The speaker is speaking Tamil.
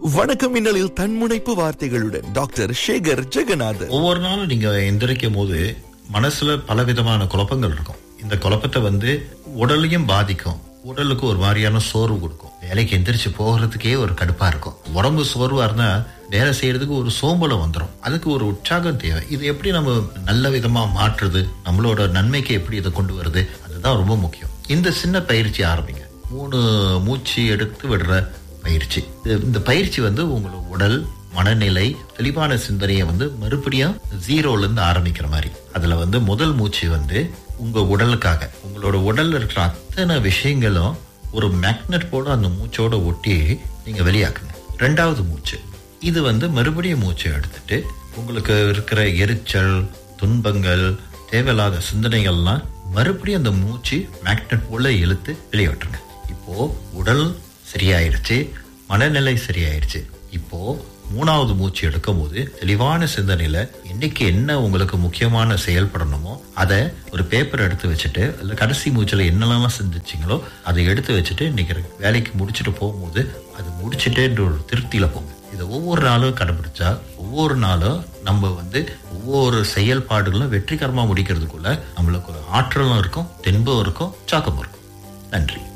வணக்கம் மின்னலில் தன்முனைப்பு வார்த்தைகளுடன் டாக்டர் சேகர் ஜெகநாதன் ஒவ்வொரு நாளும் நீங்க எந்திரிக்கும் போது மனசுல பலவிதமான குழப்பங்கள் இருக்கும் இந்த குழப்பத்தை வந்து உடலையும் பாதிக்கும் உடலுக்கு ஒரு மாதிரியான சோர்வு கொடுக்கும் வேலைக்கு எந்திரிச்சு போகிறதுக்கே ஒரு கடுப்பா இருக்கும் உடம்பு சோர்வா இருந்தா வேலை செய்யறதுக்கு ஒரு சோம்பலம் வந்துடும் அதுக்கு ஒரு உற்சாகம் தேவை இது எப்படி நம்ம நல்ல விதமா மாற்றுறது நம்மளோட நன்மைக்கு எப்படி இதை கொண்டு வருது அதுதான் ரொம்ப முக்கியம் இந்த சின்ன பயிற்சி ஆரம்பிங்க மூணு மூச்சு எடுத்து விடுற பயிற்சி இது- இந்த பயிற்சி வந்து உங்களோட உடல் மனநிலை தெளிவான சிந்தனையை வந்து மறுபடியும் ஜீரோல இருந்து ஆரம்பிக்கிற மாதிரி அதுல வந்து முதல் மூச்சு வந்து உங்க உடலுக்காக உங்களோட உடல்ல இருக்கிற அத்தனை விஷயங்களும் ஒரு மேக்னெட் போல அந்த மூச்சோட ஒட்டி நீங்க வெளியாக்குங்க ரெண்டாவது மூச்சு இது வந்து மறுபடியும் மூச்சை எடுத்துட்டு உங்களுக்கு இருக்கிற எரிச்சல் துன்பங்கள் தேவையில்லாத சிந்தனைகள்லாம் மறுபடியும் அந்த மூச்சு மேக்னெட் போல இழுத்து வெளியே விட்டுருங்க இப்போ உடல் சரியாயிருச்சு மனநிலை சரியாயிருச்சு இப்போ மூணாவது மூச்சு எடுக்கும் போது தெளிவான சிந்தனையில இன்னைக்கு என்ன உங்களுக்கு முக்கியமான செயல்படணுமோ அதை ஒரு பேப்பர் எடுத்து வச்சுட்டு இல்ல கடைசி மூச்சுல என்னெல்லாம் சிந்திச்சீங்களோ அதை எடுத்து வச்சுட்டு இன்னைக்கு வேலைக்கு முடிச்சுட்டு போகும்போது அது முடிச்சுட்டேன்ற ஒரு திருப்தியில போங்க இதை ஒவ்வொரு நாளும் கடைபிடிச்சா ஒவ்வொரு நாளும் நம்ம வந்து ஒவ்வொரு செயல்பாடுகளும் வெற்றிகரமா முடிக்கிறதுக்குள்ள நம்மளுக்கு ஒரு ஆற்றலும் இருக்கும் தென்பும் இருக்கும் உற்சாகமும் இருக்கும் நன்றி